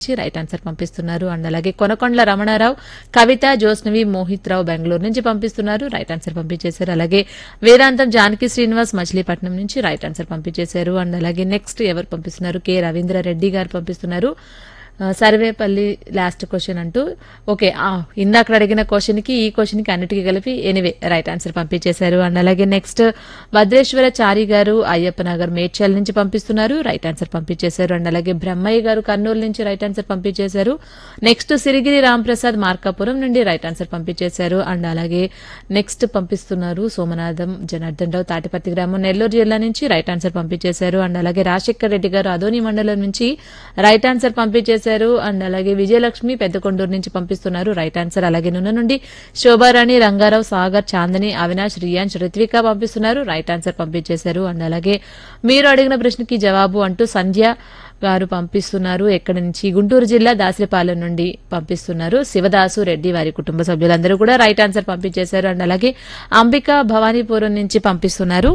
నుంచి right answer పంపిస్తున్నారు and అలాగే కొనకొండల రమణారావు కవిత జోస్నవి మోహిత్ రావు బెంగళూరు నుంచి పంపిస్తున్నారు రైట్ ఆన్సర్ పంపించేశారు అలాగే వేదాంతం జానకి శ్రీనివాస్ మచిలీపట్నం నుంచి రైట్ ఆన్సర్ పంపించేశారు అండ్ అలాగే నెక్స్ట్ ఎవరు పంపిస్తున్నారు కె రవీంద్ర రెడ్డి గారు పంపిస్తున్నారు ఆ, సర్వేపల్లి లాస్ట్ క్వశ్చన్ అంటూ ఓకే ఆ, ఇందాక అడిగిన క్వశ్చన్ కి ఈ క్వశ్చన్ కి అన్నిటికీ కలిపి ఎనివే రైట్ ఆన్సర్ పంపించేశారు అండ్ అలాగే నెక్స్ట్ భద్రేశ్వర చారి గారు అయ్యప్ప నగర్ మేడ్చల్ నుంచి పంపిస్తున్నారు రైట్ ఆన్సర్ పంపించేశారు అండ్ అలాగే బ్రహ్మయ్య గారు కర్నూలు నుంచి రైట్ ఆన్సర్ పంపించేశారు నెక్స్ట్ సిరిగిరి రాంప్రసాద్ మార్కాపురం నుండి రైట్ ఆన్సర్ పంపించేశారు అండ్ అలాగే నెక్స్ట్ పంపిస్తున్నారు సోమనాథం జనార్దన్ రావు తాటిపత్తి గ్రామం నెల్లూరు జిల్లా నుంచి రైట్ ఆన్సర్ పంపించేశారు అండ్ అలాగే రాజశేఖర్ రెడ్డి గారు అదోని మండలం నుంచి రైట్ ఆన్సర్ పంపించేశారు అండ్ అలాగే విజయలక్ష్మి పెద్దకొండూరు నుంచి పంపిస్తున్నారు రైట్ ఆన్సర్ అలాగే నున్న నుండి శోభారాణి రంగారావు సాగర్ చాందని అవినాష్ రియాన్స్ రిత్విక పంపిస్తున్నారు రైట్ ఆన్సర్ పంపించేశారు అండ్ అలాగే మీరు అడిగిన ప్రశ్నకి జవాబు అంటూ సంధ్య గారు పంపిస్తున్నారు ఎక్కడి నుంచి గుంటూరు జిల్లా దాసరిపాలెం నుండి పంపిస్తున్నారు శివదాసు రెడ్డి వారి కుటుంబ సభ్యులందరూ కూడా రైట్ ఆన్సర్ పంపించేశారు అండ్ అలాగే అంబిక భవానీపురం నుంచి పంపిస్తున్నారు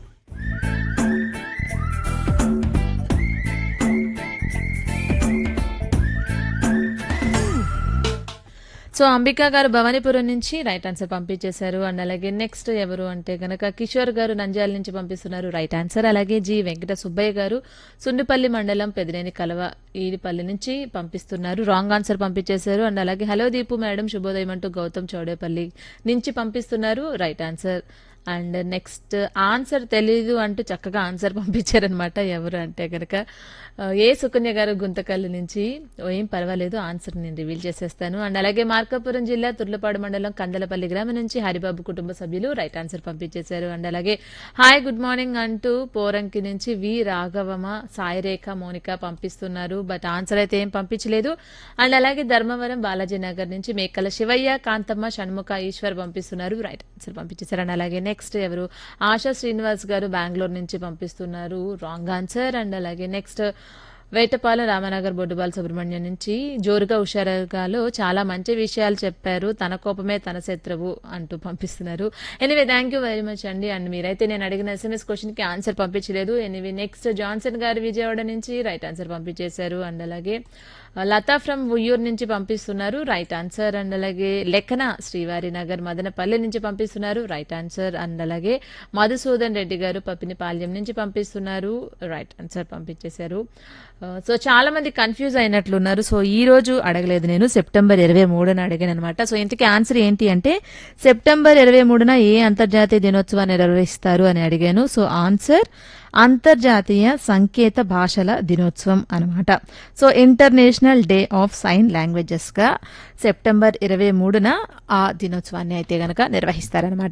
సో అంబికా గారు భవానీపురం నుంచి రైట్ ఆన్సర్ పంపించేశారు అండ్ అలాగే నెక్స్ట్ ఎవరు అంటే గనక కిషోర్ గారు నంద్యాల నుంచి పంపిస్తున్నారు రైట్ ఆన్సర్ అలాగే జి వెంకట సుబ్బయ్య గారు సుండిపల్లి మండలం పెదినేని కలవ ఈడిపల్లి నుంచి పంపిస్తున్నారు రాంగ్ ఆన్సర్ పంపించేశారు అండ్ అలాగే హలో దీపు మేడం శుభోదయం అంటూ గౌతమ్ చౌడేపల్లి నుంచి పంపిస్తున్నారు right answer and next answer తెలీదు అంటూ చక్కగా ఆన్సర్ పంపించారనమాట ఎవరు అంటే కనుక ఆ, ఏ సుకన్య గారు గుంతకల్లు నుంచి ఓ, ఏం పర్వాలేదు ఆన్సర్ నేను రివీల్ చేసేస్తాను అండ్ అలాగే మార్కాపురం జిల్లా తుర్లపాడు మండలం కందలపల్లి గ్రామం నుంచి హరిబాబు కుటుంబ సభ్యులు రైట్ ఆన్సర్ పంపించేశారు అండ్ అలాగే హాయ్ గుడ్ మార్నింగ్ అంటూ పోరంకి నుంచి వి రాఘవమ సాయిరేఖ మోనిక పంపిస్తున్నారు బట్ ఆన్సర్ అయితే ఏం పంపించలేదు అండ్ అలాగే ధర్మవరం బాలాజీ నగర్ నుంచి మేకల శివయ్య కాంతమ్మ షణ్ముఖ ఈశ్వర్ పంపిస్తున్నారు రైట్ ఆన్సర్ పంపించేశారు అండ్ అలాగే నెక్స్ట్ ఎవరు ఆశా శ్రీనివాస్ గారు బెంగళూరు నుంచి పంపిస్తున్నారు రాంగ్ ఆన్సర్ అండ్ అలాగే నెక్స్ట్ వేటపాలెం రామనగర్ బొడ్డుబాల సుబ్రహ్మణ్యం నుంచి జోరుగా హుషారుగాలో చాలా మంచి విషయాలు చెప్పారు తన కోపమే తన శత్రువు అంటూ పంపిస్తున్నారు anyway thank you very much అండి అండ్ మీరైతే నేను అడిగిన ఎస్ఎంఎస్ క్వశ్చన్ కి ఆన్సర్ పంపించలేదు anyway next Johnson garu Vijayawada నుంచి రైట్ ఆన్సర్ పంపించేశారు అండ్ అలాగే ఆ, లతా ఫ్రమ్ ఉయ్యూరు నుంచి పంపిస్తున్నారు రైట్ ఆన్సర్ అండ్ అలాగే లెక్కన శ్రీవారి నగర్ మదనపల్లి నుంచి పంపిస్తున్నారు రైట్ ఆన్సర్ అండ్ అలాగే మధుసూదన్ రెడ్డి గారు పప్పినిపాల్యం నుంచి పంపిస్తున్నారు రైట్ ఆన్సర్ పంపించేశారు ఆ, సో చాలా మంది కన్ఫ్యూజ్ అయినట్లున్నారు సో ఈ రోజు అడగలేదు నేను సెప్టెంబర్ ఇరవై మూడున అడిగాను అనమాట సో ఇంతకీ ఆన్సర్ ఏంటి అంటే సెప్టెంబర్ ఇరవై మూడున ఏ అంతర్జాతీయ దినోత్సవాన్ని నిర్వహిస్తారు అని అడిగాను సో ఆన్సర్ అంతర్జాతీయ సంకేత భాషల దినోత్సవం అనమాట so international day of sign languages గా సెప్టెంబర్ ఇరవై మూడున ఆ దినోత్సవాన్ని అయితే గనక నిర్వహిస్తారనమాట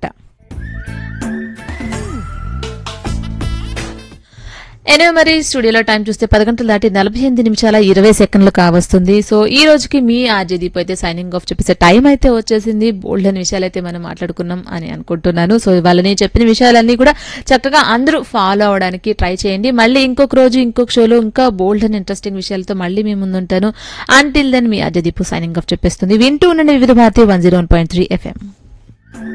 ఎనివే మరి స్టూడియోలో టైం చూస్తే పది గంటలు దాటి నలభై ఎనిమిది నిమిషాల ఇరవై సెకండ్లు కావస్తుంది సో ఈ రోజుకి మీ ఆర్జే దీప్ అయితే సైనింగ్ ఆఫ్ చెప్పేసే టైం అయితే వచ్చేసింది బోల్డ్ అని విషయాలు అయితే మనం మాట్లాడుకున్నాం అని అనుకుంటున్నాను సో ఇవాళ నేను చెప్పిన విషయాలన్నీ కూడా చక్కగా అందరూ ఫాలో అవడానికి ట్రై చేయండి మళ్ళీ ఇంకొక రోజు ఇంకొక షోలో ఇంకా బోల్డ్ అండ్ ఇంట్రెస్టింగ్ విషయాలతో మళ్ళీ మీ ముందుంటాను అంటిల్ దెన్ మీ ఆర్జే దీపు సైనింగ్ ఆఫ్ చెప్పేస్తుంది వింటూ ఉండండి Vividh Bharati one zero one point three FM